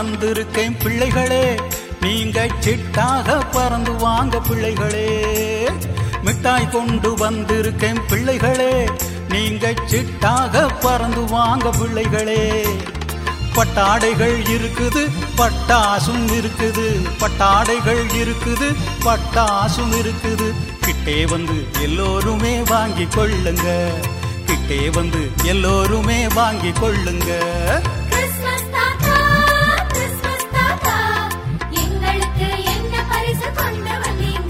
வந்திருக்கேன் பிள்ளைகளே நீங்க சிட்டாக பறந்து வாங்க பிள்ளைகளே மிட்டாய் கொண்டு வந்திருக்கேன் பிள்ளைகளே நீங்க சிட்டாக பறந்து வாங்க பிள்ளைகளே பட்டாடைகள் இருக்குது பட்டாசும் இருக்குது பட்டாடைகள் இருக்குது பட்டாசும் இருக்குது கிட்டே வந்து எல்லோருமே வாங்கி கொள்ளுங்க கிட்டே வந்து எல்லோருமே வாங்கி கொள்ளுங்க கிறிஸ்மஸ் தாத்தா கிறிஸ்மஸ் தாத்தா எங்களுக்கு என்ன பரிசு கொண்டு வந்தீங்க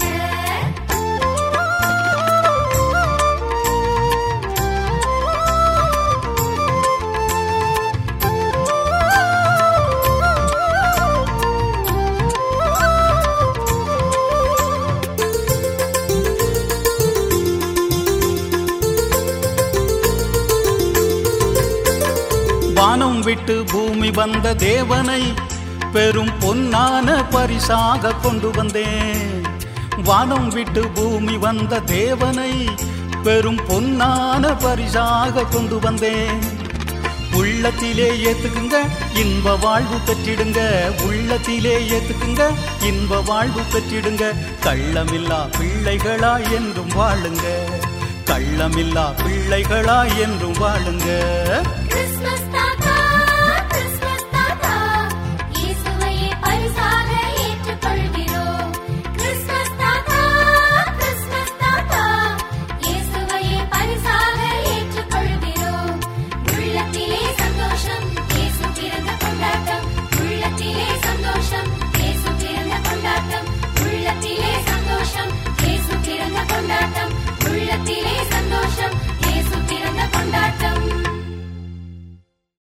வானம் விட்டு பூமி வந்த தேவனை பெரும் பொன்னான பரிசாக கொண்டு வந்தேன் வானம் விட்டு பூமி வந்த தேவனை பெரும் பொன்னான பரிசாக கொண்டு வந்தேன் உள்ளத்திலே ஏத்துக்குங்க இன்ப வாழ்வு பெற்றிடுங்க உள்ளத்திலே ஏத்துக்குங்க இன்ப வாழ்வு பெற்றிடுங்க கள்ளமில்லா பிள்ளைகளா என்றும் வாழுங்க கள்ளமில்லா பிள்ளைகளா என்றும் வாழுங்க கிறிஸ்மஸ்